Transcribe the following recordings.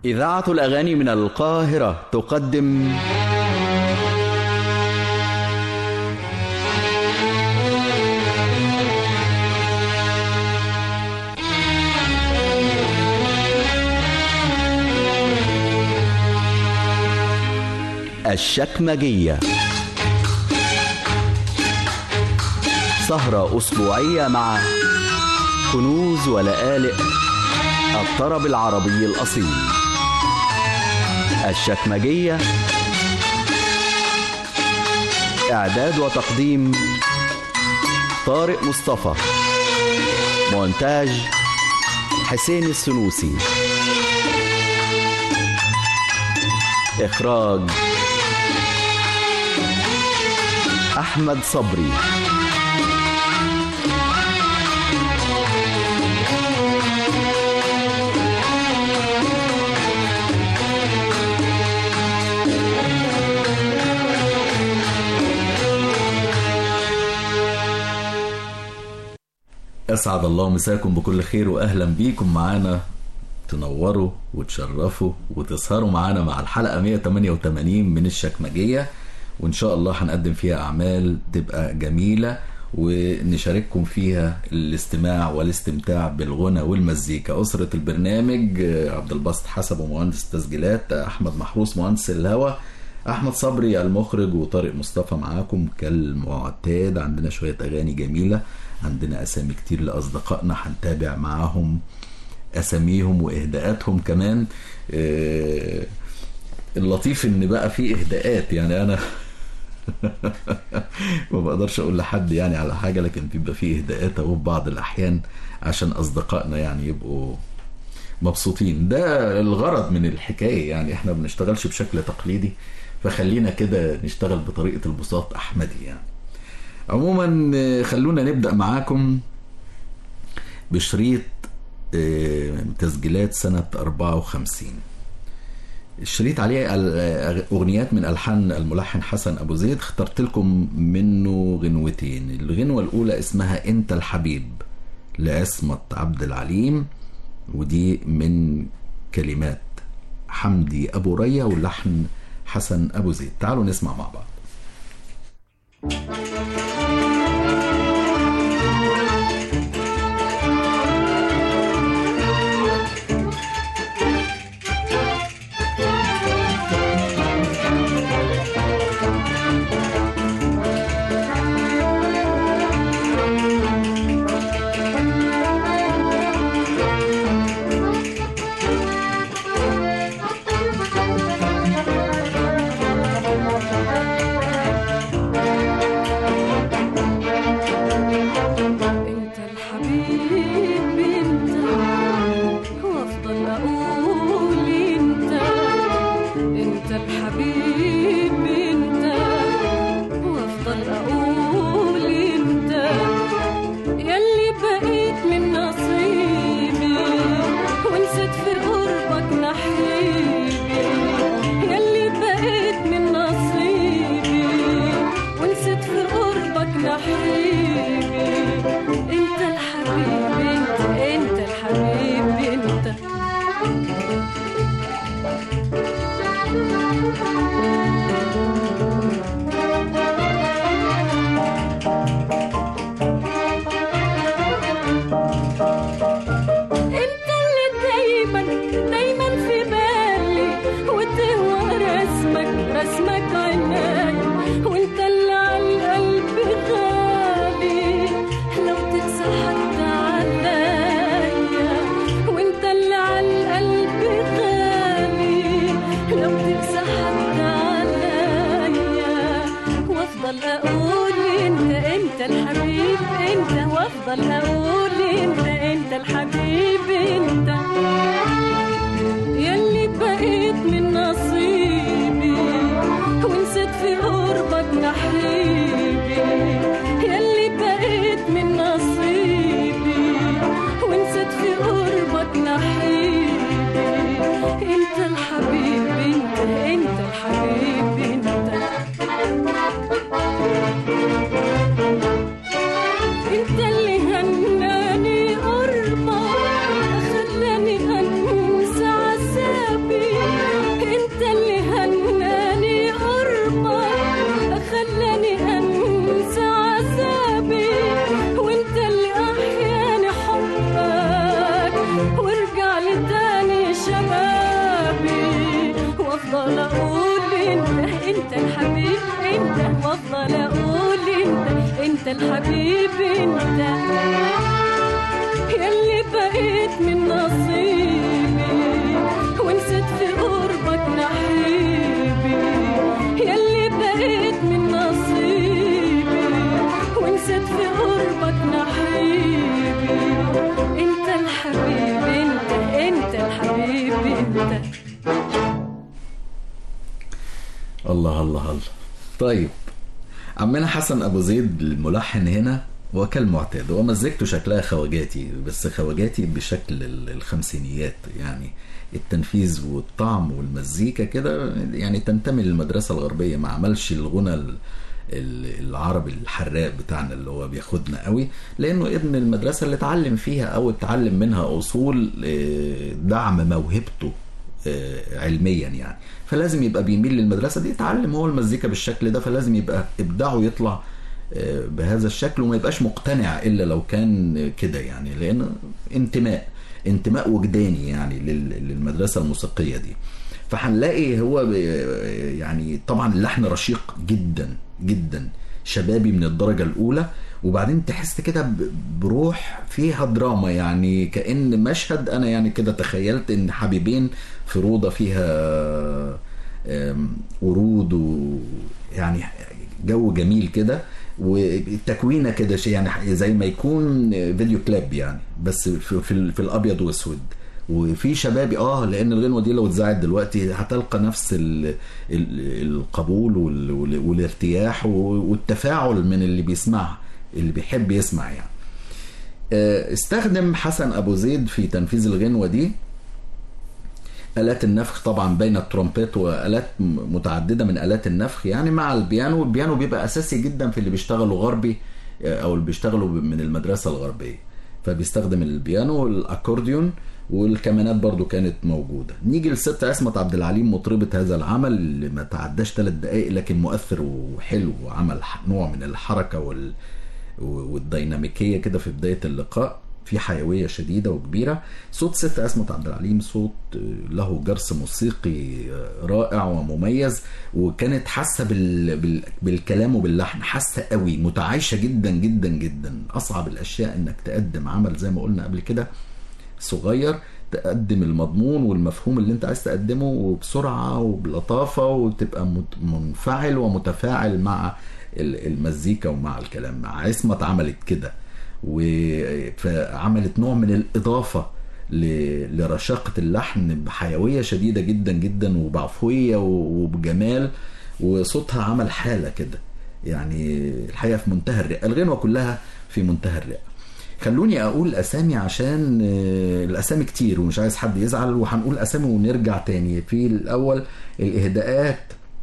إذاعة الأغاني من القاهرة تقدم الشكمجية سهرة أسبوعية مع كنوز ولآلئ الطرب العربي الأصيل الشكمجية إعداد وتقديم طارق مصطفى مونتاج حسين السنوسي إخراج أحمد صبري أسعد الله مساكم بكل خير وأهلا بيكم معانا تنوروا وتشرفوا وتسهروا معانا مع الحلقة 188 من الشكمجية وإن شاء الله هنقدم فيها أعمال تبقى جميلة ونشارككم فيها الاستماع والاستمتاع بالغنى والمزيكا أسرة البرنامج عبد الباسط حسب ومهندس التسجيلات أحمد محروس مهندس الهوى أحمد صبري المخرج وطارق مصطفى معاكم كالمعتاد عندنا شوية أغاني جميلة عندنا أسامي كتير لأصدقائنا هنتابع معاهم أساميهم وإهداءاتهم كمان آه، اللطيف إن بقى في إهداءات يعني أنا ما بقدرش اقول لحد يعني على حاجه لكن بيبقى فيه اهداءات اهو في بعض الاحيان عشان اصدقائنا يعني يبقوا مبسوطين ده الغرض من الحكايه يعني احنا ما بنشتغلش بشكل تقليدي فخلينا كده نشتغل بطريقه البساط احمدي يعني عموما آه، خلونا نبدا معاكم بشريط آه، تسجيلات سنه 54 الشريط عليه ال- اغنيات من الحان الملحن حسن ابو زيد اخترت لكم منه غنوتين الغنوه الاولى اسمها انت الحبيب لعصمت عبد العليم ودي من كلمات حمدي ابو ريا واللحن حسن ابو زيد تعالوا نسمع مع بعض انت الحبيب انت وافضل اقول انت انت الحبيب انت وافضل اقول انت ياللي بقيت من نصيبي ونسيت في قربك نحيبي ياللي بقيت من نصيبي ونسيت في قربك نحيبي انت الحبيب انت انت الحبيب انت انت اللي دايما دايما في بالي وتهوى رسمك رسمك عيناي وانت اللي على القلب غالي لو تنسى حتى عليا وانت اللي على القلب غالي لو تنسى حتى عليا وافضل اقول انت انت الحبيب انت وافضل اقول انت انت الحبيب انت ياللي بقيت من نصيبي ونسيت في قربك نحيبي ياللي بقيت من نصيبي ونسيت في قربك نحيبي انت الحبيب انت انت الحبيب انت انت اللي هنيت وافضل اقول انت انت الحبيب انت وافضل اقول انت انت الحبيب انت ياللي بقيت من نصيبي ونسيت في قربك نحيبي ياللي بقيت من نصيبي ونسيت في قربك نحيبي انت الحبيب انت انت الحبيب انت الله الله الله طيب عمنا حسن ابو زيد الملحن هنا وكالمعتاد هو مزجته شكلها خواجاتي بس خواجاتي بشكل ال- الخمسينيات يعني التنفيذ والطعم والمزيكا كده يعني تنتمي للمدرسة الغربية ما عملش الغنى ال- ال- العربي الحراق بتاعنا اللي هو بياخدنا قوي لانه ابن المدرسة اللي اتعلم فيها او اتعلم منها اصول آه، دعم موهبته آه، علميا يعني فلازم يبقى بيميل للمدرسه دي يتعلم هو المزيكا بالشكل ده فلازم يبقى ابداعه يطلع آه، بهذا الشكل وما يبقاش مقتنع الا لو كان كده يعني لان انتماء انتماء وجداني يعني لل- للمدرسه الموسيقيه دي فهنلاقي هو ب- يعني طبعا اللحن رشيق جدا جدا شبابي من الدرجه الاولى وبعدين تحس كده ب- بروح فيها دراما يعني كأن مشهد أنا يعني كده تخيلت إن حبيبين في روضة فيها آم، ورود ويعني جو جميل كده وتكوينه كده شيء يعني زي ما يكون فيديو كليب يعني بس في, في, ال- في الابيض واسود وفي شبابي اه لان الغنوه دي لو اتذاعت دلوقتي هتلقى نفس ال ال القبول وال وال والارتياح والتفاعل من اللي بيسمعها اللي بيحب يسمع يعني آه، استخدم حسن ابو زيد في تنفيذ الغنوه دي آلات النفخ طبعا بين الترومبيت وآلات م- متعددة من آلات النفخ يعني مع البيانو البيانو بيبقى أساسي جدا في اللي بيشتغلوا غربي آه، أو اللي بيشتغلوا ب- من المدرسة الغربية فبيستخدم البيانو والأكورديون والكمانات برضو كانت موجودة نيجي لست عصمت عبد العليم مطربة هذا العمل اللي ما تعداش ثلاث دقائق لكن مؤثر وحلو وعمل ح- نوع من الحركة وال... والديناميكيه كده في بدايه اللقاء في حيويه شديده وكبيره صوت ست اسمه عبد العليم صوت آه، له جرس موسيقي آه، رائع ومميز وكانت حاسه بال... بال... بالكلام وباللحن حاسه قوي متعايشه جدا جدا جدا اصعب الاشياء انك تقدم عمل زي ما قلنا قبل كده صغير تقدم المضمون والمفهوم اللي انت عايز تقدمه وبسرعه وبلطافه وتبقى مت- منفعل ومتفاعل مع ال- المزيكا ومع الكلام مع عصمت عملت كده و- فعملت نوع من الاضافه ل- لرشاقه اللحن بحيويه شديده جدا جدا وبعفويه و- وبجمال وصوتها عمل حاله كده يعني الحقيقه في منتهى الرئه الغنوه كلها في منتهى الرئه خلوني اقول اسامي عشان آه، الاسامي كتير ومش عايز حد يزعل وهنقول اسامي ونرجع تاني في الاول الاهداءات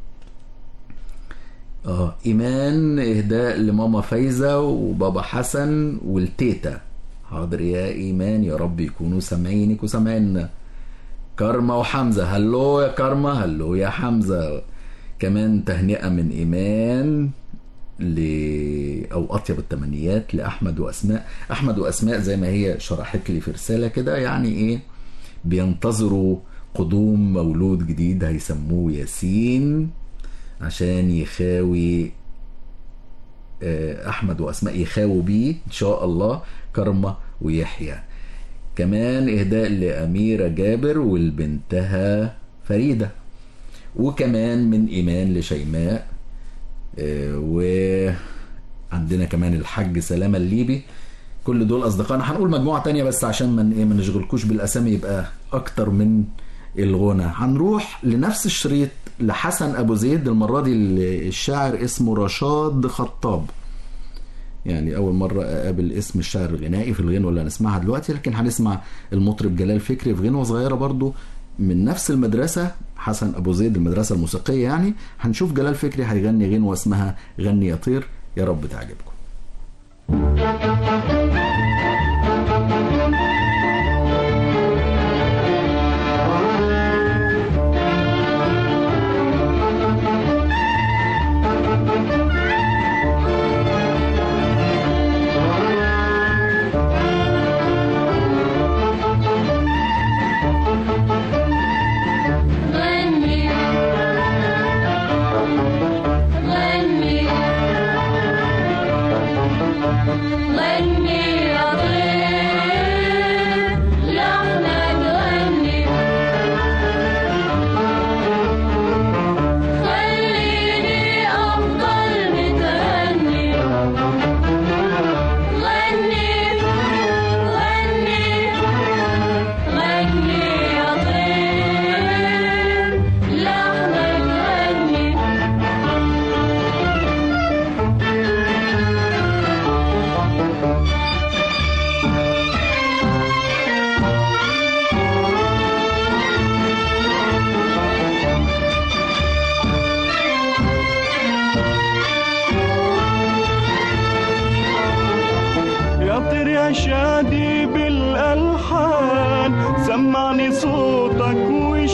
اه ايمان اهداء لماما فايزه وبابا حسن والتيتا حاضر يا ايمان يا رب يكونوا سامعينك وسامعيننا كارما وحمزه هلو يا كارما هلو يا حمزه كمان تهنئه من ايمان ل او اطيب التمنيات لاحمد واسماء احمد واسماء زي ما هي شرحت لي في رساله كده يعني ايه بينتظروا قدوم مولود جديد هيسموه ياسين عشان يخاوي آه، احمد واسماء يخاووا بيه ان شاء الله كرمه ويحيى كمان اهداء لاميره جابر والبنتها فريده وكمان من ايمان لشيماء آه، وعندنا كمان الحاج سلامه الليبي كل دول اصدقائنا هنقول مجموعه تانية بس عشان ما ايه ما نشغلكوش بالاسامي يبقى اكتر من الغنى هنروح لنفس الشريط لحسن ابو زيد المره دي الشاعر اسمه رشاد خطاب يعني اول مره اقابل اسم الشاعر الغنائي في الغنوه اللي هنسمعها دلوقتي لكن هنسمع المطرب جلال فكري في غنوه صغيره برضو من نفس المدرسه حسن ابو زيد المدرسه الموسيقيه يعني هنشوف جلال فكري هيغني غنوه اسمها غني يا طير يا رب تعجبكم غني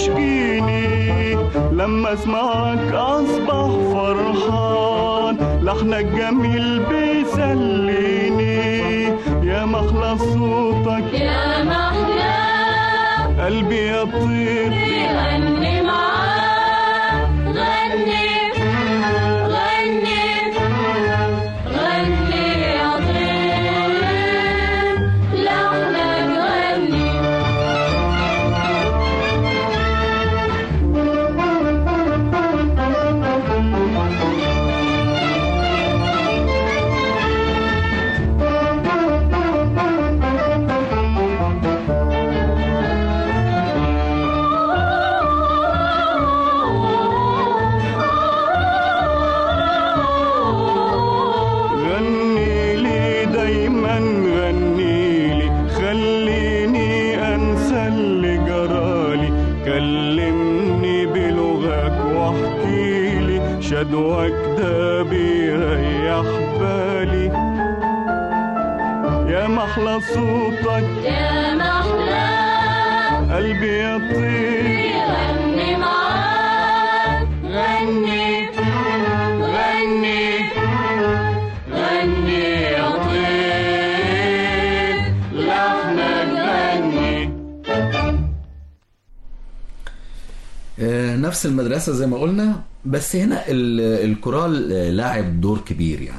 يشكيني لما اسمعك اصبح فرحان لحنك جميل بيسليني يا مخلص صوتك يا محلى قلبي يطير غني معاه غني غني غني يا طير لحنك غني غني لي دايما غني لي خليني انسى اللي جرالي كلمني بلغك واحكي لي شدوك ده بيريح بالي يا محلى صوتك يا محلى قلبي يطير غني معاه غني غني غني يا طير لحنك غني آه، نفس المدرسة زي ما قلنا بس هنا ال- الكورال آه، لاعب دور كبير يعني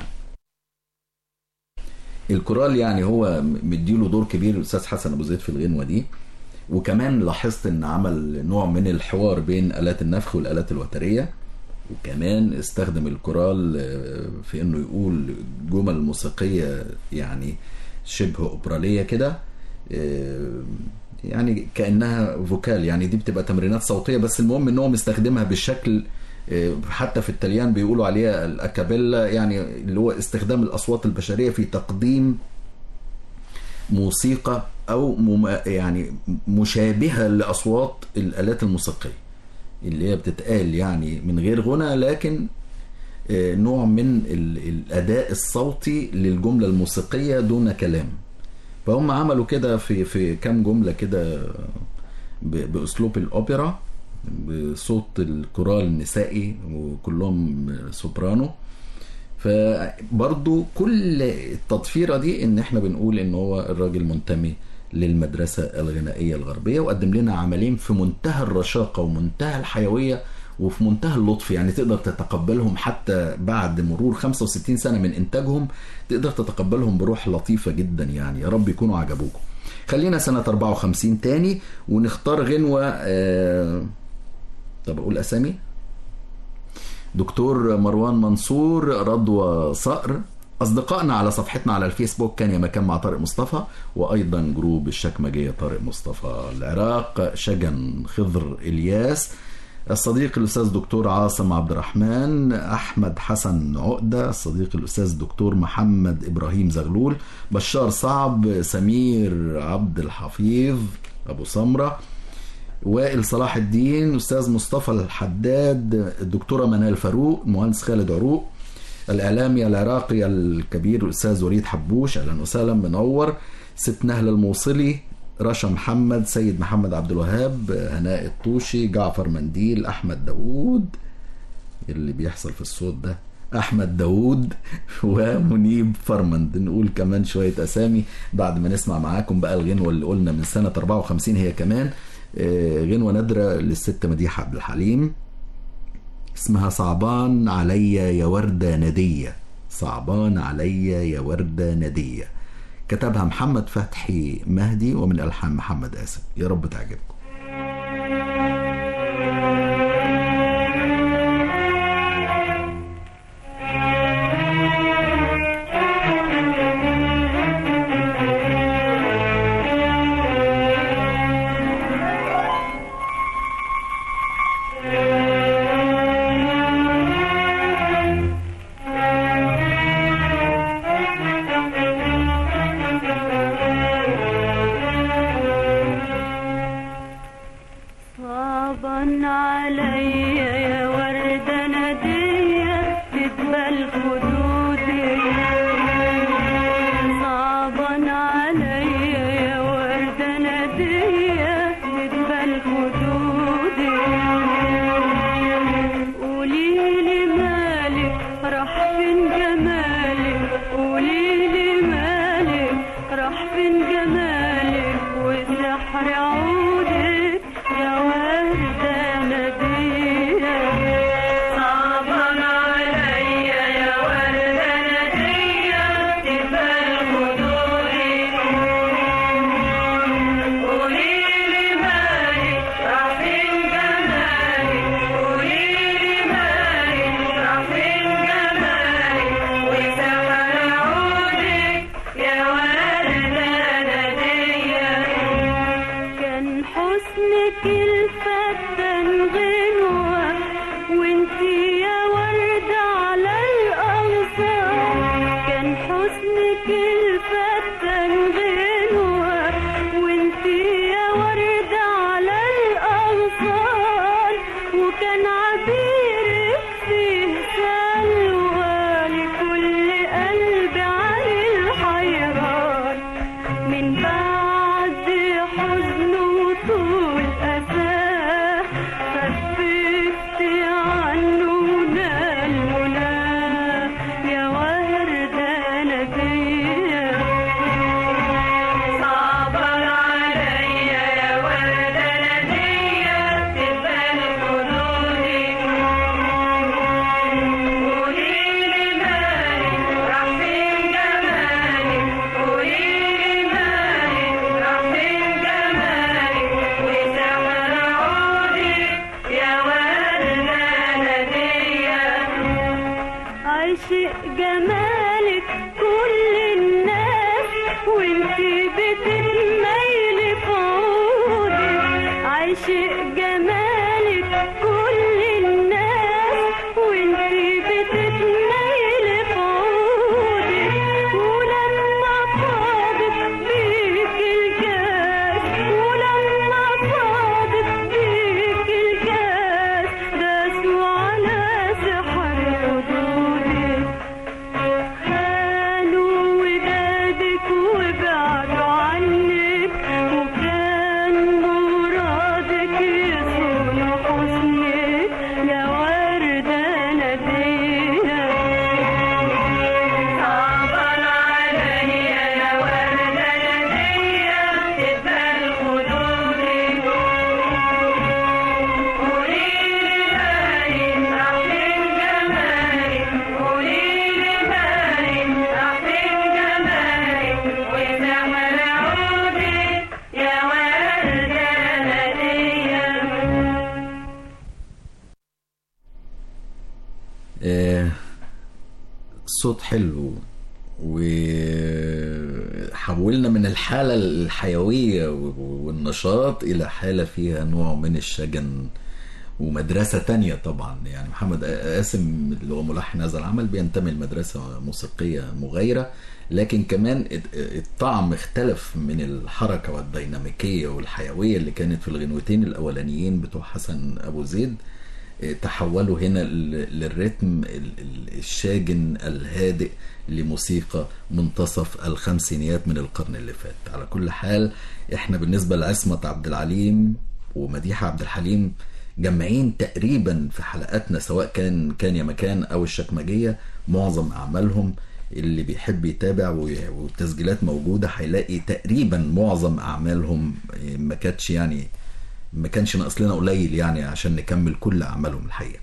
الكورال يعني هو مديله دور كبير الاستاذ حسن ابو زيد في الغنوه دي وكمان لاحظت ان عمل نوع من الحوار بين الات النفخ والالات الوتريه وكمان استخدم الكورال آه، في انه يقول جمل موسيقيه يعني شبه اوبراليه كده آه، يعني كانها فوكال يعني دي بتبقى تمرينات صوتيه بس المهم ان هو مستخدمها بالشكل آه، حتى في التليان بيقولوا عليها الاكابيلا يعني اللي هو استخدام الاصوات البشريه في تقديم موسيقى او مم يعني مشابهه لاصوات الالات الموسيقيه اللي هي بتتقال يعني من غير غنى لكن آه، نوع من ال- الاداء الصوتي للجمله الموسيقيه دون كلام فهم عملوا كده في في كام جمله كده ب- باسلوب الاوبرا بصوت الكورال النسائي وكلهم سوبرانو فبرضو كل التضفيره دي ان احنا بنقول ان هو الراجل منتمي للمدرسه الغنائيه الغربيه وقدم لنا عملين في منتهى الرشاقه ومنتهى الحيويه وفي منتهى اللطف يعني تقدر تتقبلهم حتى بعد مرور 65 سنه من انتاجهم تقدر تتقبلهم بروح لطيفه جدا يعني يا رب يكونوا عجبوكم خلينا سنه 54 تاني ونختار غنوه آه... طب اقول اسامي دكتور مروان منصور رضوى صقر أصدقائنا على صفحتنا على الفيسبوك كان يا مكان مع طارق مصطفى وأيضا جروب الشكمجية طارق مصطفى العراق شجن خضر إلياس الصديق الأستاذ دكتور عاصم عبد الرحمن أحمد حسن عقدة الصديق الأستاذ دكتور محمد إبراهيم زغلول بشار صعب سمير عبد الحفيظ أبو سمرة وائل صلاح الدين استاذ مصطفى الحداد الدكتوره منال فاروق المهندس خالد عروق الاعلامي العراقي الكبير الاستاذ وليد حبوش اهلا وسهلا منور ست نهله الموصلي رشا محمد سيد محمد عبد الوهاب هناء الطوشي جعفر منديل احمد داوود اللي بيحصل في الصوت ده احمد داوود ومنيب فرمند نقول كمان شويه اسامي بعد ما نسمع معاكم بقى الغنوه اللي قلنا من سنه 54 هي كمان آه، غنوه نادره للست مديحه عبد الحليم اسمها صعبان عليا يا ورده نديه صعبان عليا يا ورده نديه كتبها محمد فتحي مهدي ومن الحان محمد اسد يا رب تعجبكم صعبا عليا يا وردة ندية تقبل خدودي صعبا عليا يا وردة ندية تقبل خدودي عاشق جمالك كل الناس وانتي بتتميلي في عودك عاشق جمالك كل الناس وانتي بتتميلي في عودك ولما فاضت بيك الكاس ولما فاضت بيك الكاس داسوا على سحر حدودك خانوا ودادك وبعدوا عنك وكان مرادك يصون حسنك يا وردة نادية صعبان عليا يا وردة نادية تبقى خدودك قوليلي باين أحلى جمالك قوليلي باين أحلى جمالك وزمن عودك يا وردة نادية آه، صوت حلو وحولنا من الحالة الحيوية والنشاط إلى حالة فيها نوع من الشجن ومدرسة تانية طبعا يعني محمد قاسم اللي هو ملحن هذا العمل بينتمي لمدرسة موسيقية مغايرة لكن كمان الطعم اختلف من الحركة والديناميكية والحيوية اللي كانت في الغنوتين الأولانيين بتوع حسن أبو زيد تحولوا هنا ل- للريتم ال- ال- الشاجن الهادئ لموسيقى منتصف الخمسينيات من القرن اللي فات على كل حال احنا بالنسبة لعصمت عبد العليم ومديحة عبد الحليم جمعين تقريبا في حلقاتنا سواء كان كان يا مكان او الشكمجية معظم اعمالهم اللي بيحب يتابع وي- والتسجيلات موجودة هيلاقي تقريبا معظم اعمالهم ما كانتش يعني ما كانش ناقص لنا قليل يعني عشان نكمل كل اعمالهم الحقيقه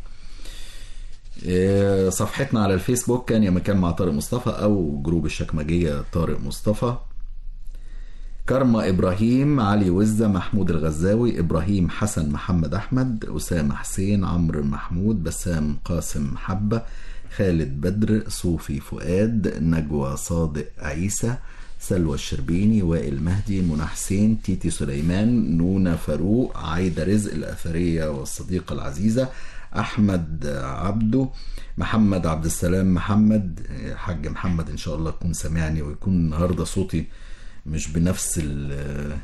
إيه، صفحتنا على الفيسبوك كان يا مكان مع طارق مصطفى او جروب الشكمجيه طارق مصطفى كرمة إبراهيم علي وزة محمود الغزاوي إبراهيم حسن محمد أحمد أسامة حسين عمرو محمود بسام قاسم حبة خالد بدر صوفي فؤاد نجوى صادق عيسى سلوى الشربيني وائل مهدي منى حسين تيتي سليمان نونا فاروق عايدة رزق الأثرية والصديقة العزيزة أحمد عبده محمد عبد السلام محمد حاج محمد إن شاء الله تكون سامعني ويكون النهاردة صوتي مش بنفس ال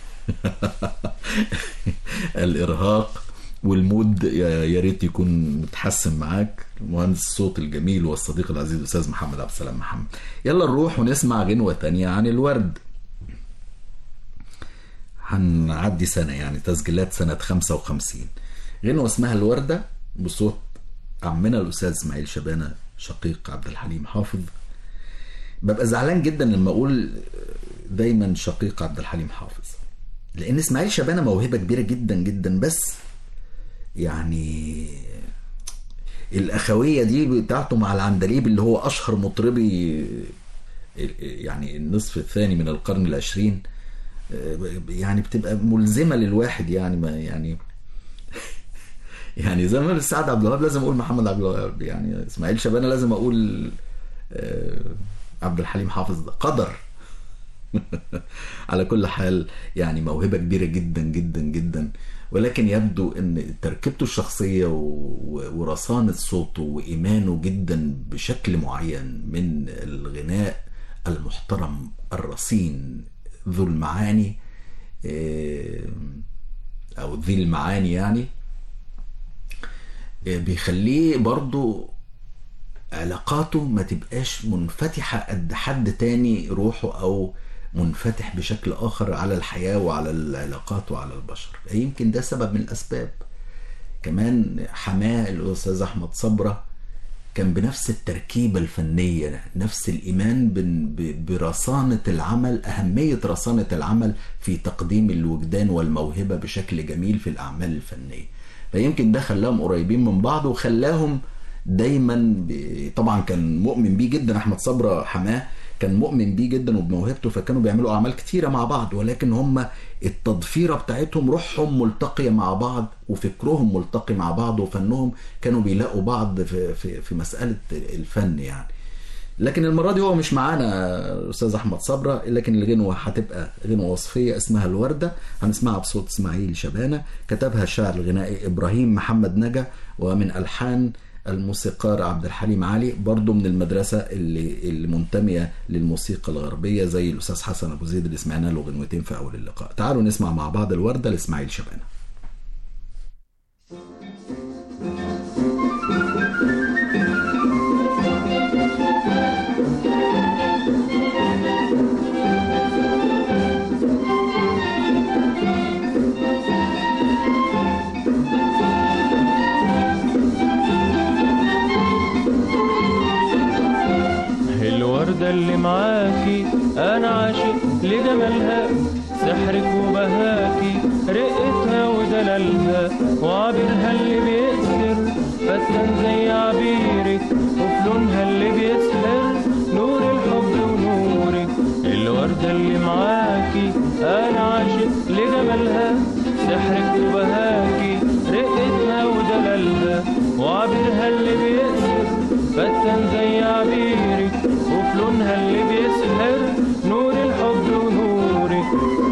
الارهاق والمود يا يا ريت يكون متحسن معاك مهندس الصوت الجميل والصديق العزيز الاستاذ محمد عبد السلام محمد يلا نروح ونسمع غنوه تانية عن الورد هنعدي سنه يعني تسجيلات سنه 55 غنوه اسمها الورده بصوت عمنا الاستاذ اسماعيل شبانه شقيق عبد الحليم حافظ ببقى زعلان جدا لما اقول دايما شقيق عبد الحليم حافظ لان اسماعيل شبانه موهبه كبيره جدا جدا بس يعني الاخويه دي بتاعته مع العندليب اللي هو اشهر مطربي يعني النصف الثاني من القرن العشرين يعني بتبقى ملزمه للواحد يعني ما يعني يعني زي ما السعد عبد الوهاب لازم اقول محمد عبد الوهاب يعني اسماعيل شبانه لازم اقول آه، عبد الحليم حافظ ده قدر على كل حال يعني موهبة كبيرة جدا جدا جدا ولكن يبدو ان تركيبته الشخصية و- ورصانة صوته وإيمانه جدا بشكل معين من الغناء المحترم الرصين ذو المعاني آه، أو ذي المعاني يعني آه، بيخليه برضو علاقاته ما تبقاش منفتحة قد حد تاني روحه أو منفتح بشكل آخر على الحياة وعلى العلاقات وعلى البشر يمكن ده سبب من الأسباب كمان حماه الأستاذ أحمد صبرة كان بنفس التركيبة الفنية نفس الإيمان بن- ب- برصانة العمل أهمية رصانة العمل في تقديم الوجدان والموهبة بشكل جميل في الأعمال الفنية فيمكن ده خلاهم قريبين من بعض وخلاهم دايما ب... طبعا كان مؤمن بيه جدا احمد صبرا حماه كان مؤمن بيه جدا وبموهبته فكانوا بيعملوا اعمال كتيره مع بعض ولكن هم التضفيره بتاعتهم روحهم ملتقيه مع بعض وفكرهم ملتقي مع بعض وفنهم كانوا بيلاقوا بعض في في في مساله الفن يعني لكن المره دي هو مش معانا استاذ احمد صبره لكن الغنوه هتبقى غنوه وصفيه اسمها الورده هنسمعها بصوت اسماعيل شبانه كتبها الشاعر الغنائي ابراهيم محمد نجا ومن الحان الموسيقار عبد الحليم علي برضه من المدرسه اللي اللي منتميه للموسيقى الغربيه زي الاستاذ حسن ابو زيد اللي سمعنا له غنوتين في اول اللقاء تعالوا نسمع مع بعض الورده لاسماعيل شبانه الوردة اللي معاكي أنا عاشق لجمالها سحرك وبهاكي رقتها ودلالها وعبيرها اللي بيأسر فتن زي عبيرك وفي لونها اللي بيسحر نور الحب ونورك الوردة اللي معاكي أنا عاشق لجمالها سحرك وبهاكي رقتها ودلالها وعبيرها اللي بيأسر فتن زي عبيرك وفي لونها اللي بيسهر نور الحب ونورك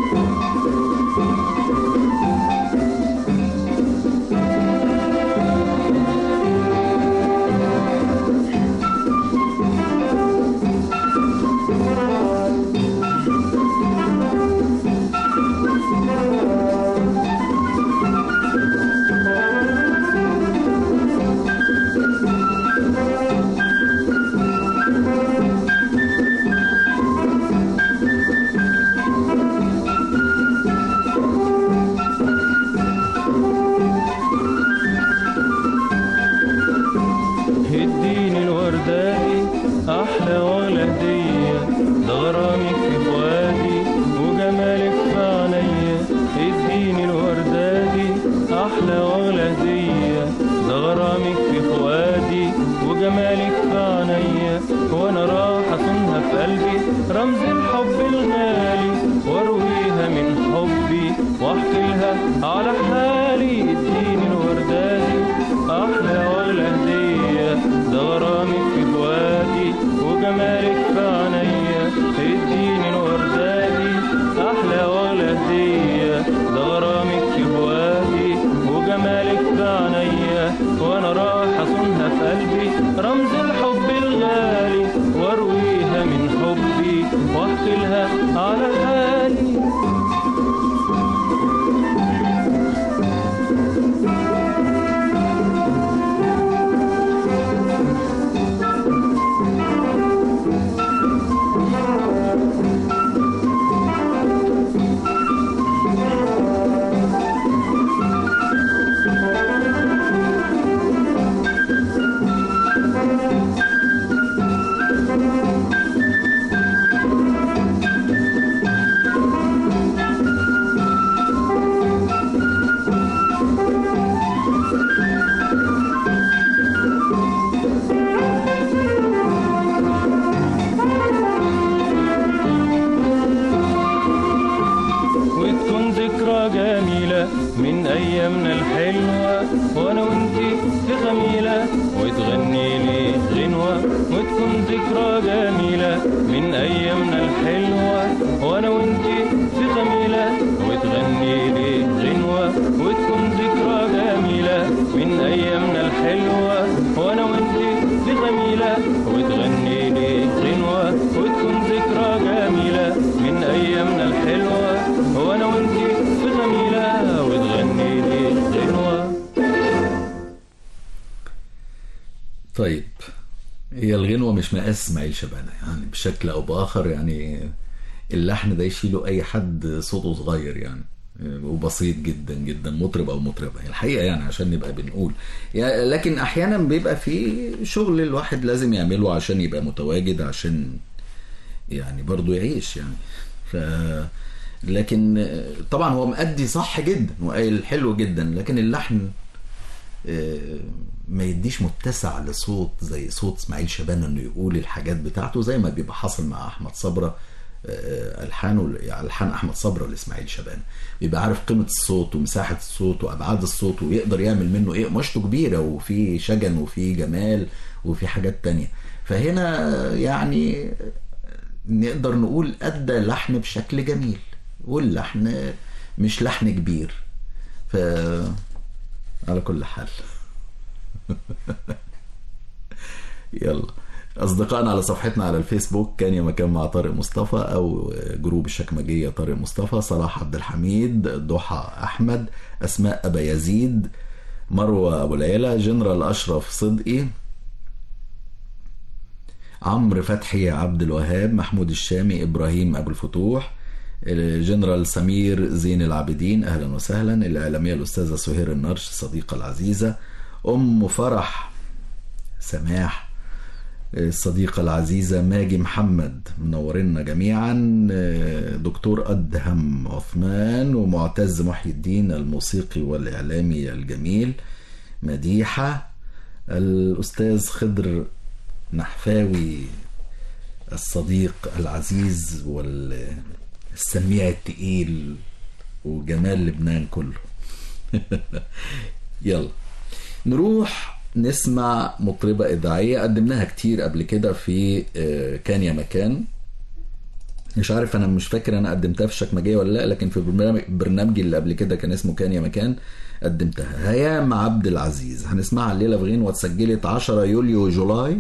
اديني الورداني احلى واغلى هديه ده غرامك في فؤادي وجمالك في عينيا اديني الورداني احلى واغلى هديه ده غرامك في فؤادي وجمالك في عينيا وانا راح اصونها في قلبي رمز الحب الغالي وارويها من حبي واحكي لها على حالي اديني الورداني احلى واغلى هديه ده غرامك في فؤادي وجمالك في عينيا اديني الورداني احلى واغلى هديه ده غرامك في فؤادي وجمالك في عينيا وانا راح اصونها في قلبي رمز الحب الغالي وارويها من حبي واحكي لها على حالي وتكون ذكرى جميلة من أيامنا الحلوة وأنا وأنتي في خميلة وتغني لي غنوة وتكون ذكرى جميلة من أيامنا الحلوة وأنا وأنتي في خميلة وتغني لي غنوة وتكون ذكرى جميلة من أيامنا الحلوة وأنا وأنتي في خميلة وتغني لي غنوة وتكون ذكرى جميلة من أيامنا الحلوة وأنا وأنتي في خميلة وتغني لي غنوة طيب هي الغنوة مش مقاس اسماعيل شبانة يعني بشكل أو بآخر يعني اللحن ده يشيله أي حد صوته صغير يعني وبسيط جدا جدا مطرب او مطربه الحقيقه يعني عشان نبقى بنقول يعني لكن احيانا بيبقى في شغل الواحد لازم يعمله عشان يبقى متواجد عشان يعني برضه يعيش يعني ف لكن طبعا هو مأدي صح جدا وقايل حلو جدا لكن اللحن آه، ما يديش متسع لصوت زي صوت اسماعيل شبان انه يقول الحاجات بتاعته زي ما بيبقى حاصل مع احمد صبره آه، الحانه يعني الحان احمد صبره لاسماعيل شبان بيبقى عارف قيمه الصوت ومساحه الصوت وابعاد الصوت ويقدر يعمل منه ايه قماشته كبيره وفي شجن وفي جمال وفي حاجات تانية فهنا يعني نقدر نقول ادى اللحن بشكل جميل واللحن مش لحن كبير ف على كل حال يلا اصدقائنا على صفحتنا على الفيسبوك كان يا مكان مع طارق مصطفى او جروب الشكمجيه طارق مصطفى صلاح عبد الحميد ضحى احمد اسماء ابا يزيد مروه ابو العيله جنرال اشرف صدقي عمرو فتحي عبد الوهاب محمود الشامي ابراهيم ابو الفتوح الجنرال سمير زين العابدين اهلا وسهلا الاعلاميه الاستاذه سهير النرش الصديقه العزيزه ام فرح سماح الصديقة العزيزة ماجي محمد منورنا جميعا دكتور أدهم عثمان ومعتز محي الدين الموسيقي والإعلامي الجميل مديحة الأستاذ خضر نحفاوي الصديق العزيز والسميع التقيل وجمال لبنان كله يلا نروح نسمع مطربة إذاعية قدمناها كتير قبل كده في آه، كان يا مكان مش عارف انا مش فاكر انا قدمتها في الشكمجيه ولا لا لكن في برنامج برنامجي اللي قبل كده كان اسمه كان يا مكان قدمتها هيام عبد العزيز هنسمعها الليله في غنوه اتسجلت 10 يوليو جولاي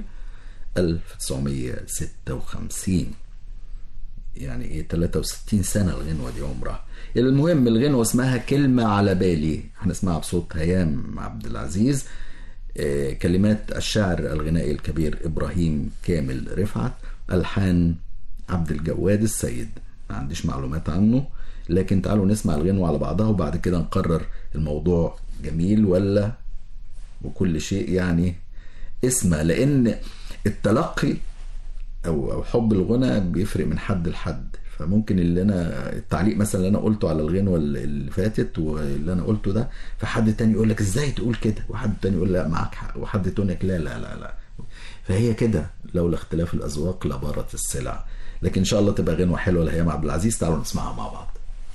1956 يعني ايه 63 سنه الغنوه دي عمرها المهم الغنوه اسمها كلمه على بالي هنسمعها بصوت هيام عبد العزيز آه، كلمات الشاعر الغنائي الكبير ابراهيم كامل رفعت الحان عبد الجواد السيد ما عنديش معلومات عنه لكن تعالوا نسمع الغنوة على بعضها وبعد كده نقرر الموضوع جميل ولا وكل شيء يعني اسمه لان التلقي او او حب الغنى بيفرق من حد لحد فممكن اللي انا التعليق مثلا اللي انا قلته على الغنوه اللي فاتت واللي انا قلته ده فحد تاني يقول لك ازاي تقول كده وحد تاني يقول لا معاك حق وحد تاني يقول لك لا لا لا لا فهي كده لولا اختلاف الاذواق لبارت السلع لكن ان شاء الله تبقى غنوه حلوه لهيام عبد العزيز تعالوا نسمعها مع بعض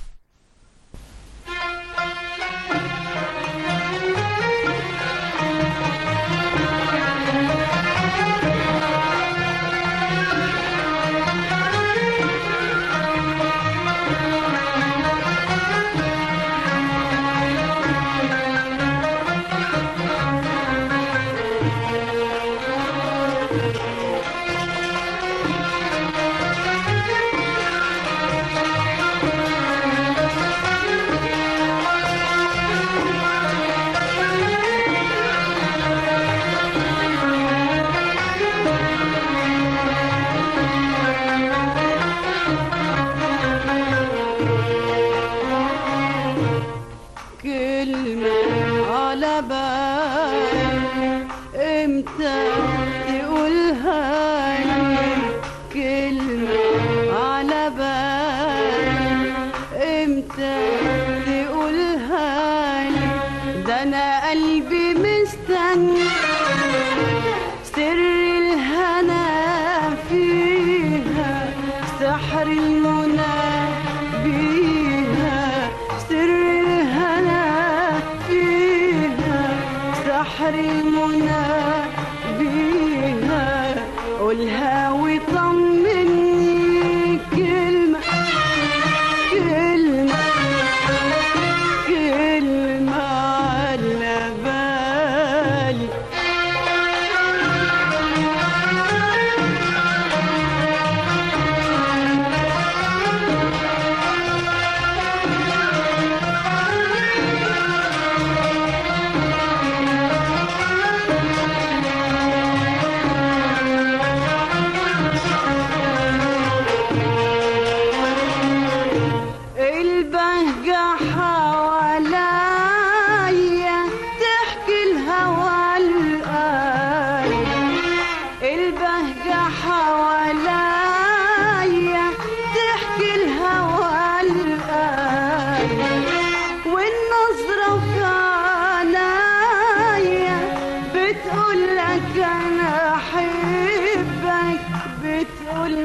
كلمة على بال امتى تقولها لي كلمة على بال امتى تقولها لي ده انا قلبي مستني سر الهنا فيها سحر المنى بيها سر الهنا فيها سحر المنى بيها قولها وطمني كلمة كلمة كلمة على بالي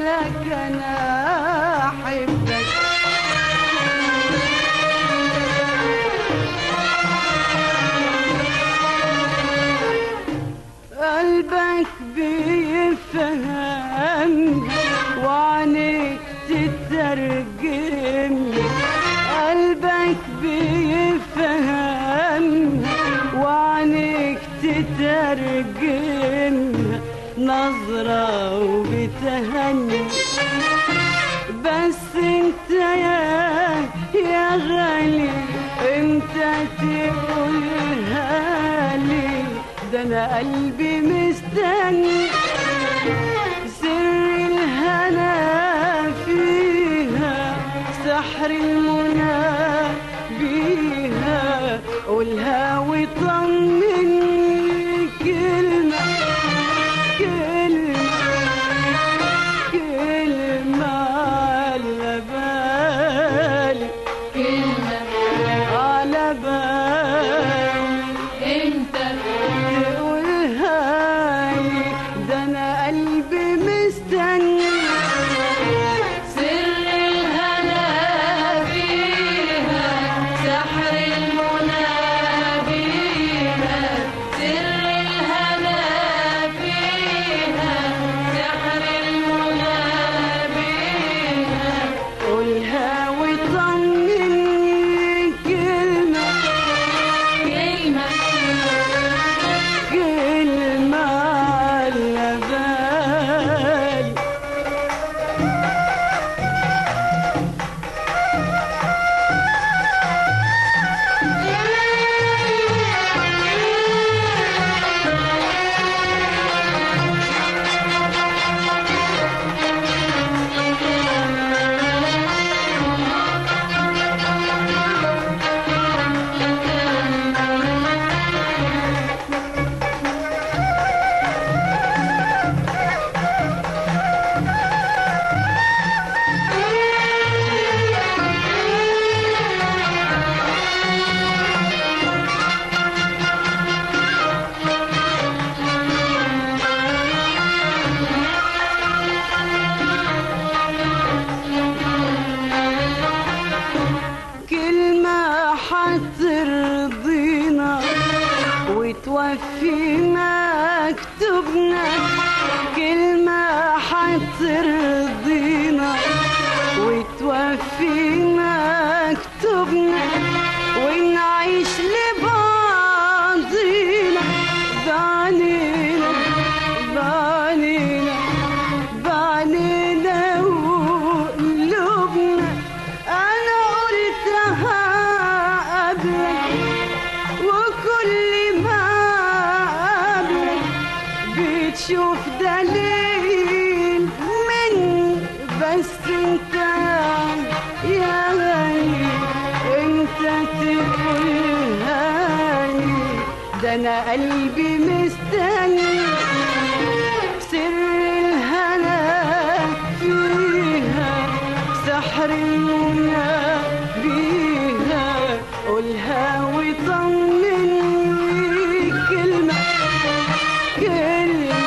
لك انا احبك قلبك بيفهم وعينيك تترجم قلبك بيفهم وعينيك تترجم نظرة وبتهني بس انت يا يا غالي انت تقولها لي ده انا قلبي مستني سر الهنا فيها سحر المنى بيها قولها وطمني كلمة كلمة كلمة على بالي كلمة على بالي انت تقولها لي ده انا قلبي مستني سر الهنا فيها سحر المنى بيها سر الهنا فيها سحر المنى بيها قولها وطمني كلمة كلمة كلمة على بالي كلمة حترضينا وتوفي مكتوبنا كلمة حترضينا وتوفي مكتوبنا ونعيش لبعضينا بعنينا بعنينا بعنينا وقلوبنا أنا قلتها قبلك وكل ما قبلك بتشوف دليل مني بس انت يا غالي انت تقولها لي ده انا قلبي مستني سر الهنا فيها سحر المنى بيها قولها وطمني كلمة كلمة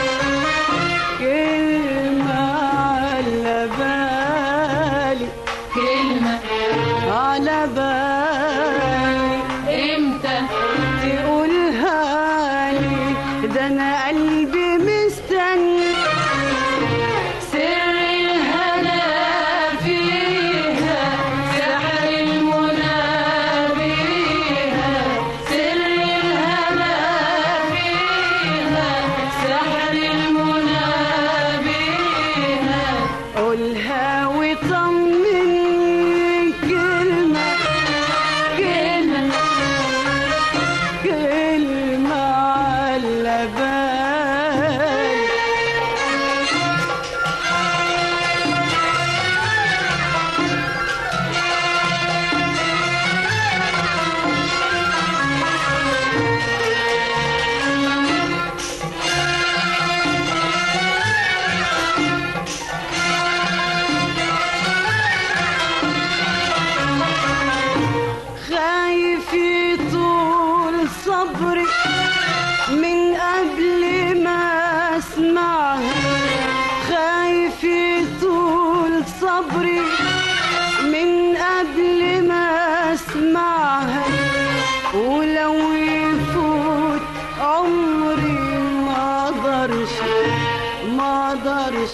كلمة على بالي كلمة على بالي امتى تقولها لي ده انا قلبي مستني سر الهنا فيها سحر المنى بيها سر الهنا فيها سحر المنى بيها قولها وطمني كلمة كلمة كلمة على بالي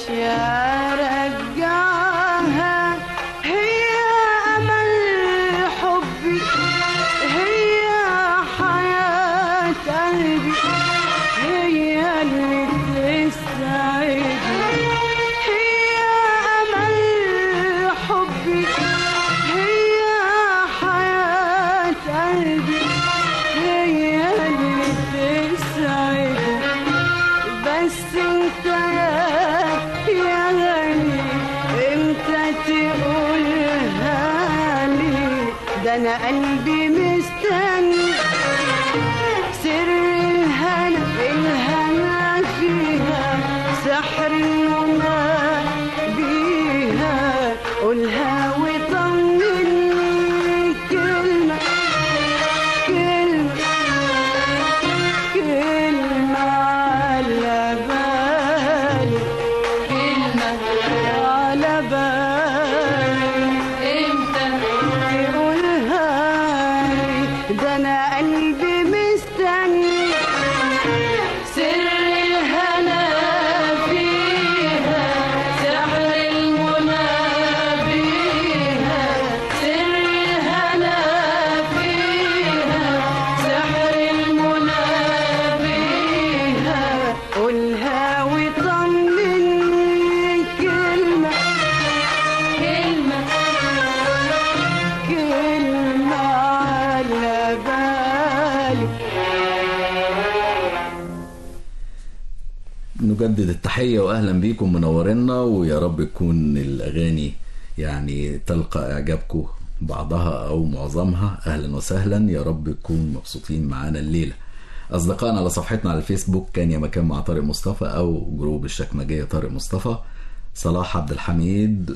يا رجعها هي أمل حبي هي حياة قلبي هي اللي تسعدني هي أمل حبي هي حياة قلبي هي اللي تسعدني بس انت يا غالي امتى تقولها لي ده انا قلبي مستني سر الهنا الهنا فيها سحر المنى بيها قولها وطمني كلمة كلمة كلمة على بالي كلمة على بالي امتى تقولها لي ده انا قلبي مستني سر الهنا فيها سحر المنى بيها سر الهنا فيها سحر المنى بيها قولها وطمني كلمة كلمة كلمة على بالي نجدد التحية وأهلا بيكم منورنا ويا رب تكون الأغاني يعني تلقى إعجابكم بعضها أو معظمها أهلا وسهلا يا رب تكون مبسوطين معانا الليلة أصدقائنا على صفحتنا على الفيسبوك كان يا مكان مع طارق مصطفى أو جروب الشكمجية طارق مصطفى صلاح عبد الحميد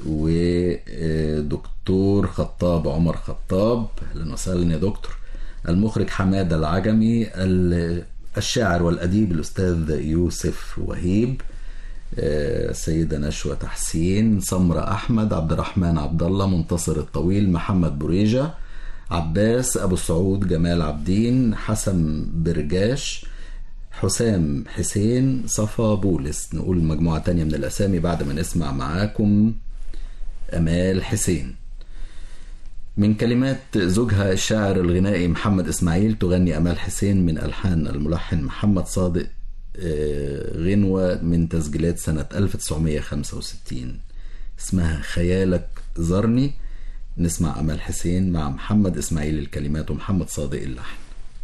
ودكتور خطاب عمر خطاب أهلا وسهلا يا دكتور المخرج حمادة العجمي ال- الشاعر والأديب الأستاذ يوسف وهيب آه، السيدة نشوى تحسين سمرة أحمد عبد الرحمن عبد الله منتصر الطويل محمد بريجة عباس أبو سعود جمال عبدين حسن برجاش حسام حسين صفا بولس نقول مجموعة تانية من الأسامي بعد ما نسمع معاكم أمال حسين من كلمات زوجها الشاعر الغنائي محمد إسماعيل تغني أمال حسين من ألحان الملحن محمد صادق آه، غنوة من تسجيلات سنة 1965 اسمها خيالك زرني نسمع أمال حسين مع محمد إسماعيل الكلمات ومحمد صادق اللحن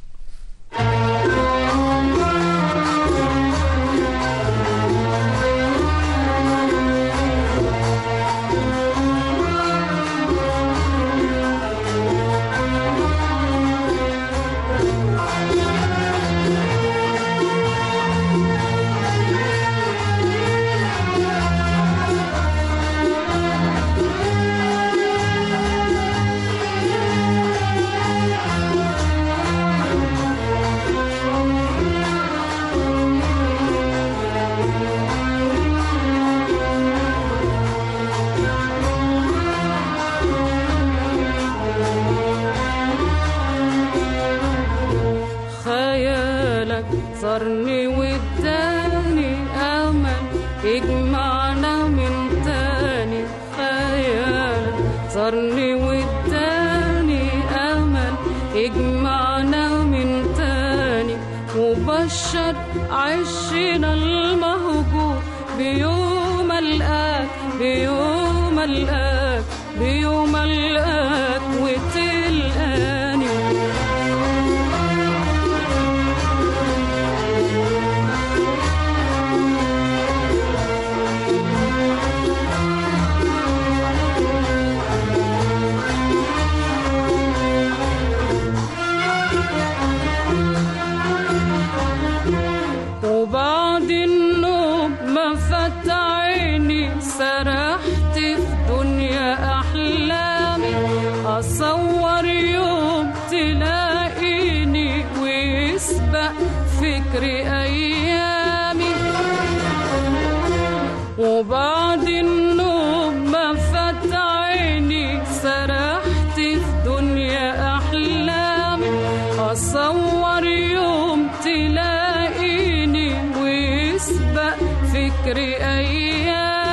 خيالك صارني واداني امل يجمعنا من تاني خيالك صارني واداني امل يجمعنا من تاني وبشر عشنا المهجور بيوم الآك بيوم الآك بيوم الآك وتلقاني وبعد النوم ما فات عيني سرحت في دنيا أحلامي أصور يوم تلاقيني ويسبق فكري أيامي وبعد النوم ما فات عيني سرحت في دنيا أحلامي أصور يوم تلاقيني ويسبق فكري أيامي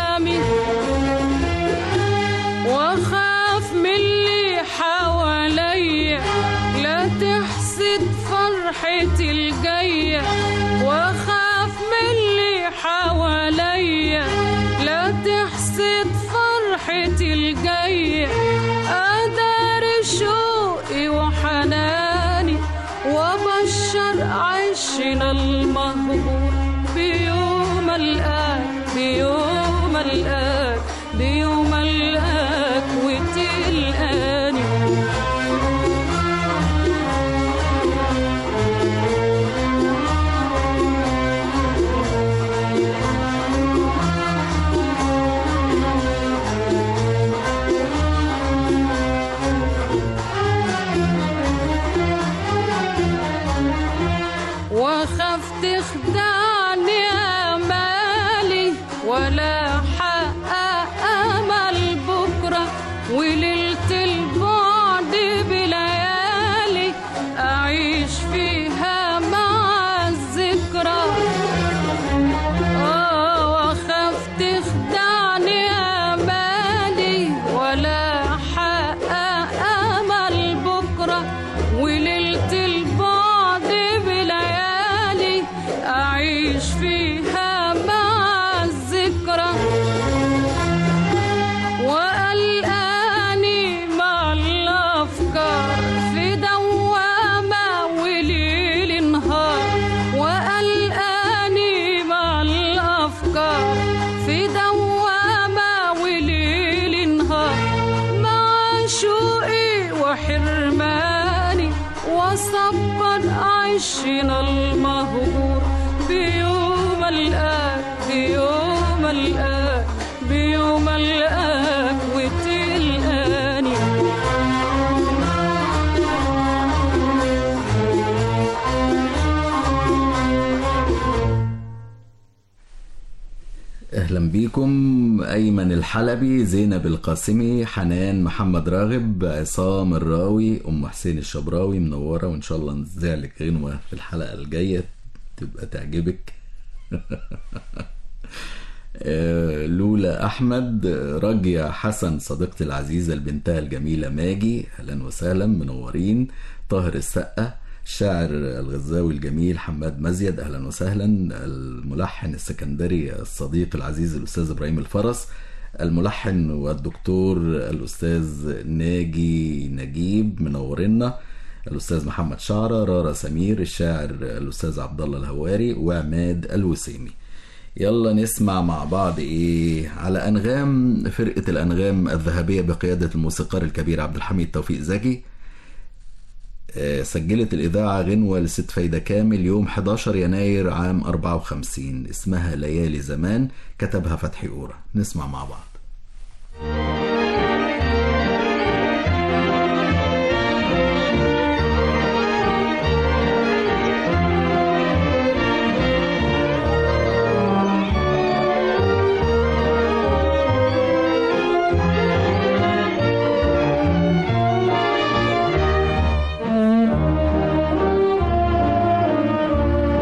الجاية واخاف من اللي حواليا لا تحسد فرحتي الجاية أدار شوقي وحناني وبشر عيشنا المهجور بيوم الآن بيوم الآن بيوم الآن وتلقاني وخاف تخدعني امالي ولا حقق امل بكره وليله البعد بليالي اعيش فيها مع الذكرى آه وخاف تخدعني امالي ولا حقق امل بكره وليله البعد بليالي اعيش فيها مع الذكرى وقلقاني مع الافكار في دوامه وليل نهار وقلقاني مع الافكار في دوامه وليل نهار مع شوقي وحرماني وصبر عيشنا المهجور بيوم الآن بيوم الآن بيوم الآن وتلقاني اهلا بيكم ايمن الحلبي زينب القاسمي حنان محمد راغب عصام الراوي ام حسين الشبراوي منوره وان شاء الله نذيع لك غنوه في الحلقه الجايه تبقى تعجبك آه، لولا احمد راجية حسن صديقتي العزيزه لبنتها الجميله ماجي اهلا وسهلا منورين طاهر السقا الشاعر الغزاوي الجميل حماد مزيد اهلا وسهلا الملحن السكندري الصديق العزيز الاستاذ ابراهيم الفرس الملحن والدكتور الاستاذ ناجي نجيب منورنا الاستاذ محمد شعره رارا سمير الشاعر الاستاذ عبد الله الهواري وعماد الوسيمي يلا نسمع مع بعض ايه على انغام فرقه الانغام الذهبيه بقياده الموسيقار الكبير عبد الحميد توفيق زكي آه، سجلت الإذاعة غنوة لست فايدة كامل يوم 11 يناير عام 54 اسمها ليالي زمان كتبها فتحي أورا نسمع مع بعض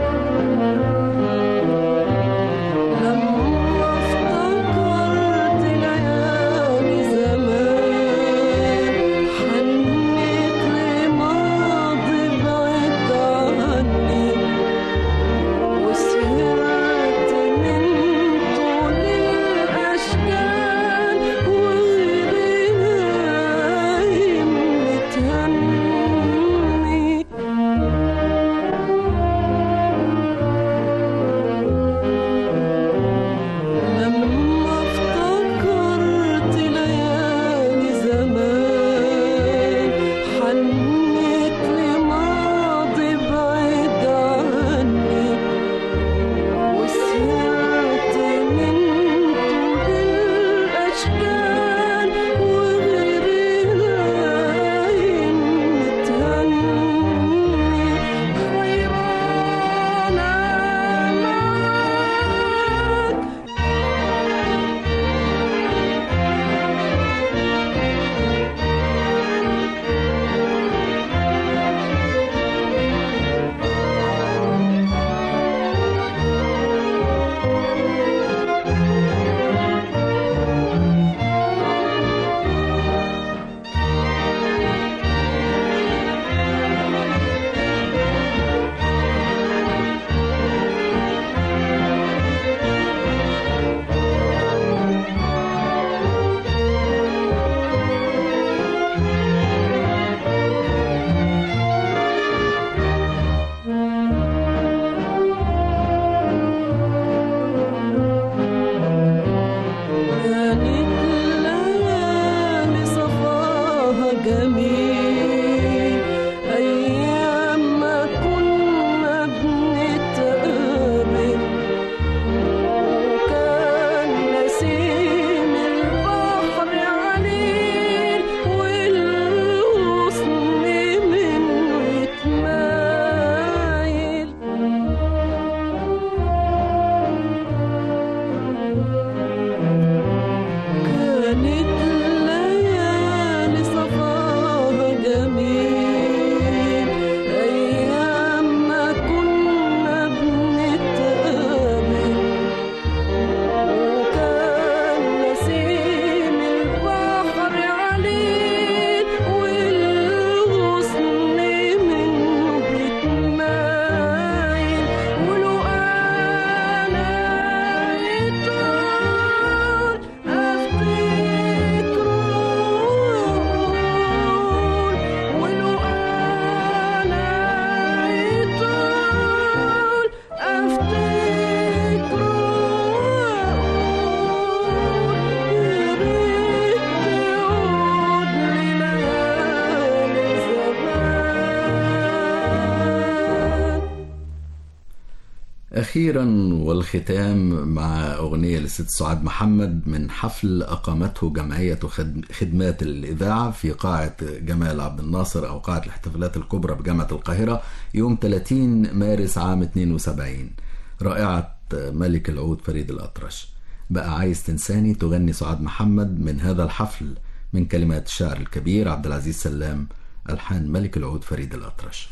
لما افتكرت أخيرا والختام مع أغنية لست سعاد محمد من حفل أقامته جمعية خد- خدمات الإذاعة في قاعة جمال عبد الناصر أو قاعة الاحتفالات الكبرى بجامعة القاهرة يوم 30 مارس عام 72 رائعة ملك العود فريد الأطرش بقى عايز تنساني تغني سعاد محمد من هذا الحفل من كلمات الشاعر الكبير عبد العزيز سلام ألحان ملك العود فريد الأطرش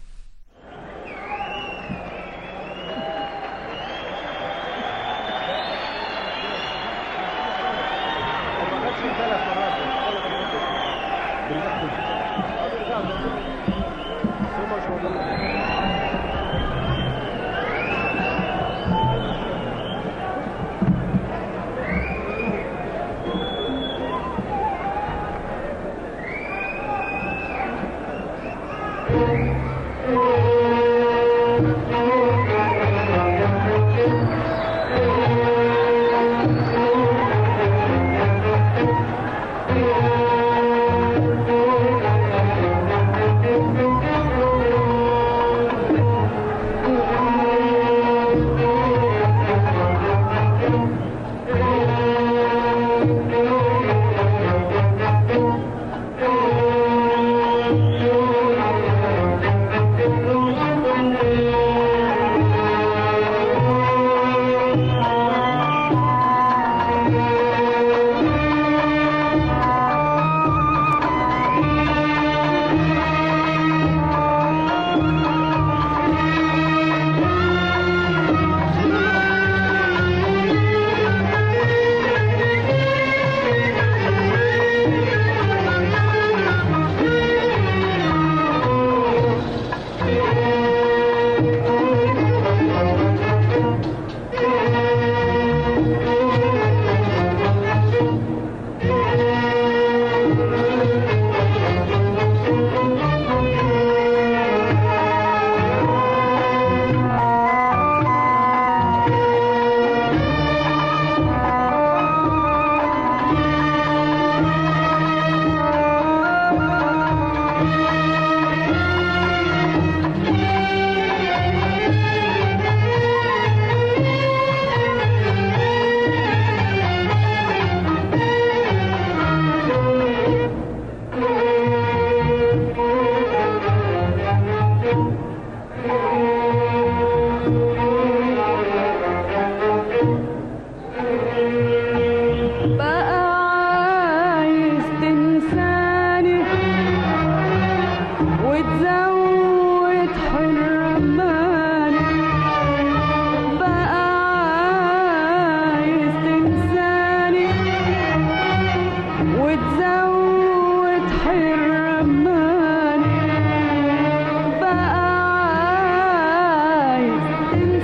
بقى عايز تنساني وتزود حرماني بقى عايز تنساني وتزود حرماني بقى عايز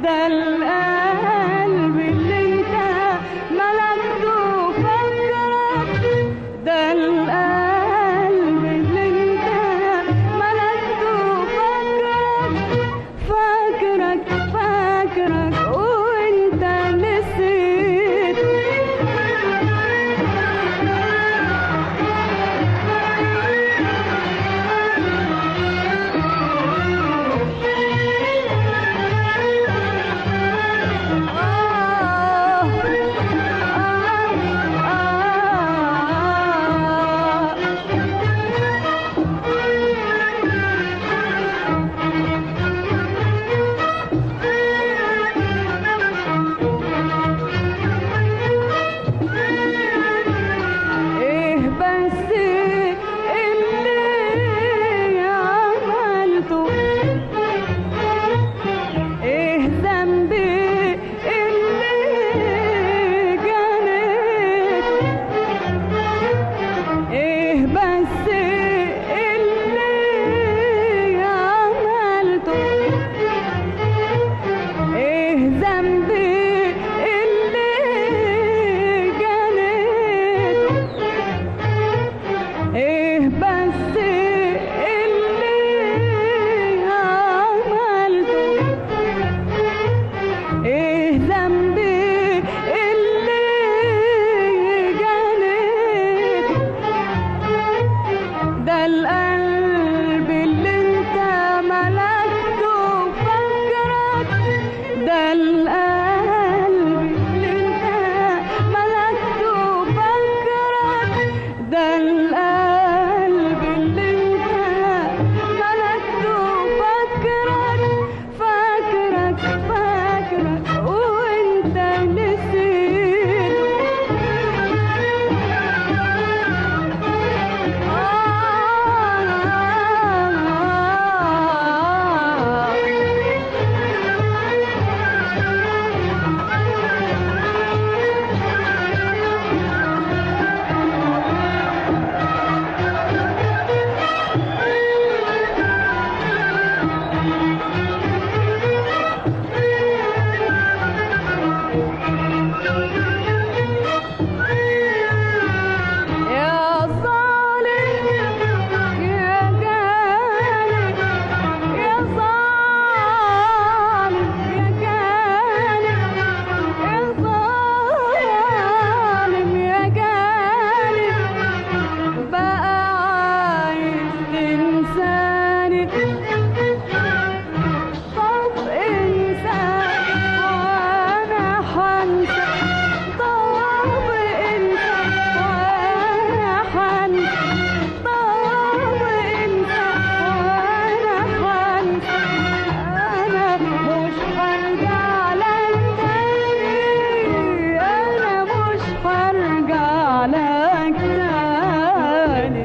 ده القلب اللي انت ملكته فكرك ده القلب اللي انت ملكته فكرك فاكرك فاكرك وانت نسيت ايه بس اللي عملته ايه ذنبي اللي جنيت ايه بس اللي عملته ايه ذنبي اللي جنيت ايه بس اللي عملته ايه ذنبي اللي جنيت ده القلب اللي انت ملكته فكرك ده القلب اللي انت ملكته فكرك ده القلب اللي انت ملكته فكرك فاكرك فاكرك وانت نسيت يا ظالم يا جانب يا ظالم يا جانب يا ظالم يا جانب بقى عايز تنساني طب انسى وانا حنسى طب انسى وانا حنسى طب انسى وانا حنسى انا مش هرجع لك تاني انا مش هرجع لك تاني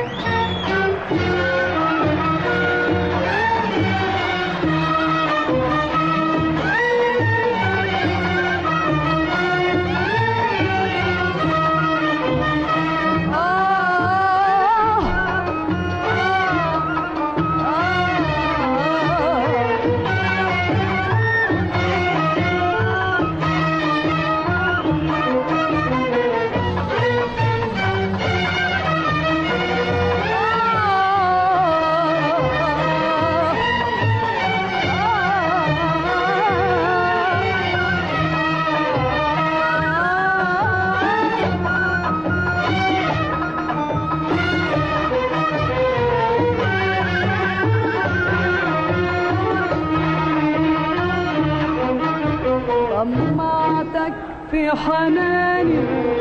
طمعتك في حناني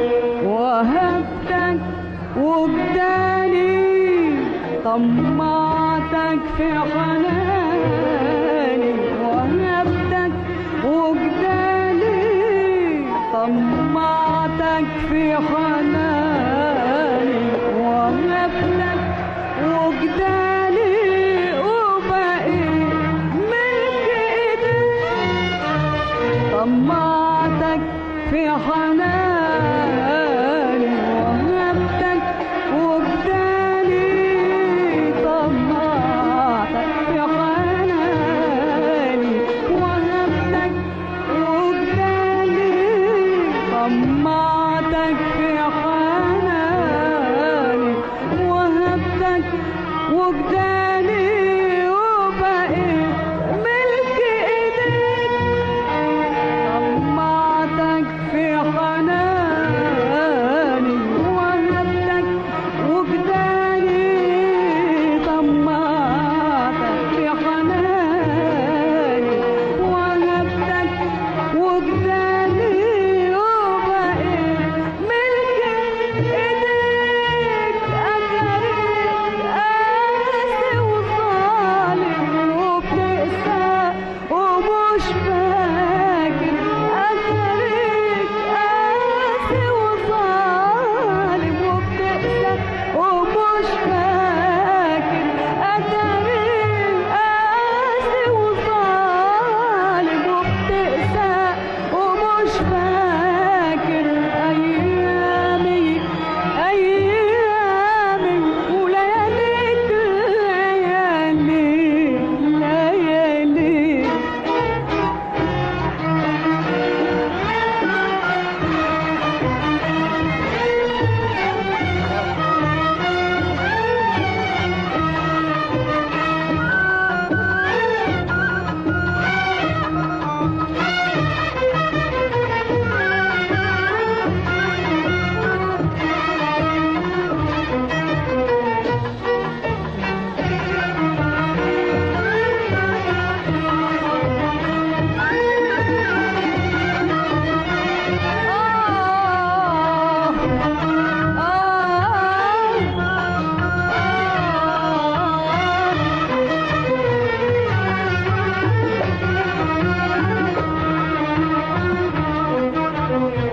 وهبتك وجداني طمعتك في حناني وهبتك وجداني طمعتك في حناني وهبتك وجداني وبقيت ملك ايديك طمعتك في حناني وهبتك وجداني طمعتك في حناني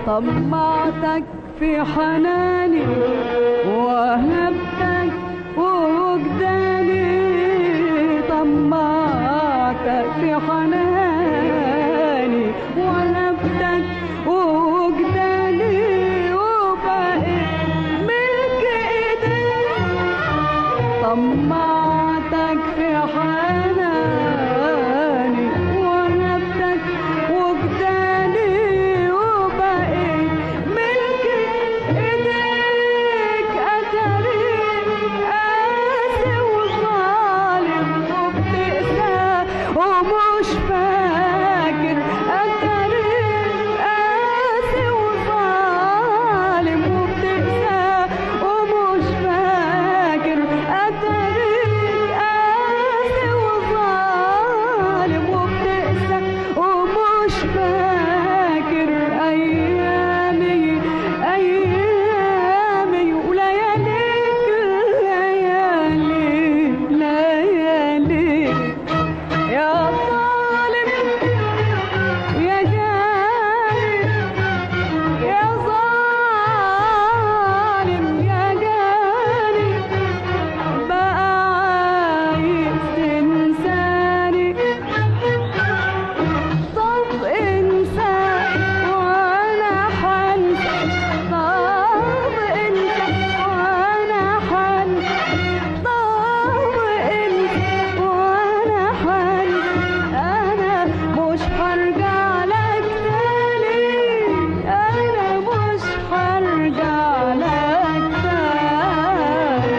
طمعتك في حناني وهبتك وجداني طمعتك في حناني وهبتك وجداني وبقيت ملك ايديك طمعتك في حناني ونبتك وجداني وبقيت ملك ايديك اتاريك قاسي وظالم وبتقسى ومش فاكر اتاريك قاسي وظالم وبتقسى ومش فاكر اتاريك قاسي وظالم وبتقسى ومش فاكر ايامي ايامي ولياليك ليالي ليالي يا ظالم يا جاني يا ظالم يا جاني بقى عايز تنساني طب انسى وانا حنسى طب انسى وانا حنسى طب انسى وانا حنسى انا مش هرجع لك تاني انا مش هرجع لك تاني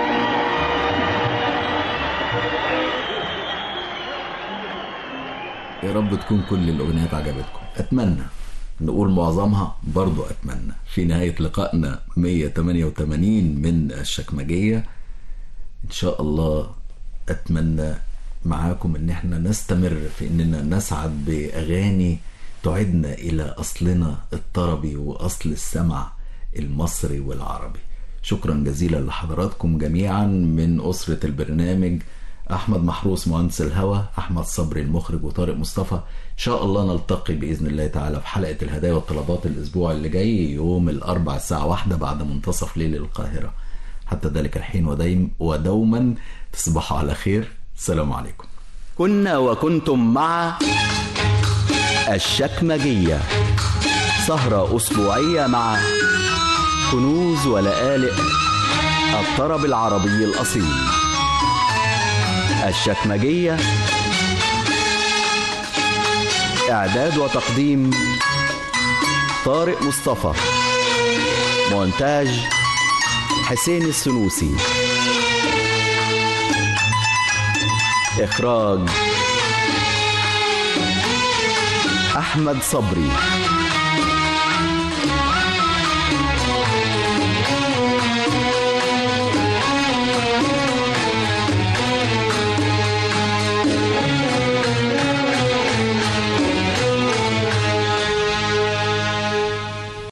يا رب تكون كل الأغنيات عجبتكم أتمنى نقول معظمها برضو أتمنى في نهاية لقائنا 188 من الشكمجية إن شاء الله أتمنى معاكم إن احنا نستمر في إننا نسعد بأغاني تعدنا إلى أصلنا الطربي وأصل السمع المصري والعربي شكرا جزيلا لحضراتكم جميعا من أسرة البرنامج أحمد محروس مهندس الهوى أحمد صبري المخرج وطارق مصطفى إن شاء الله نلتقي بإذن الله تعالى في حلقة الهدايا والطلبات الأسبوع اللي جاي يوم الأربع الساعة واحدة بعد منتصف ليل القاهرة حتى ذلك الحين ودايم ودوما تصبحوا على خير السلام عليكم كنا وكنتم مع الشكمجية سهرة أسبوعية مع كنوز ولآلئ الطرب العربي الأصيل الشكمجية إعداد وتقديم طارق مصطفى مونتاج حسين السنوسي إخراج أحمد صبري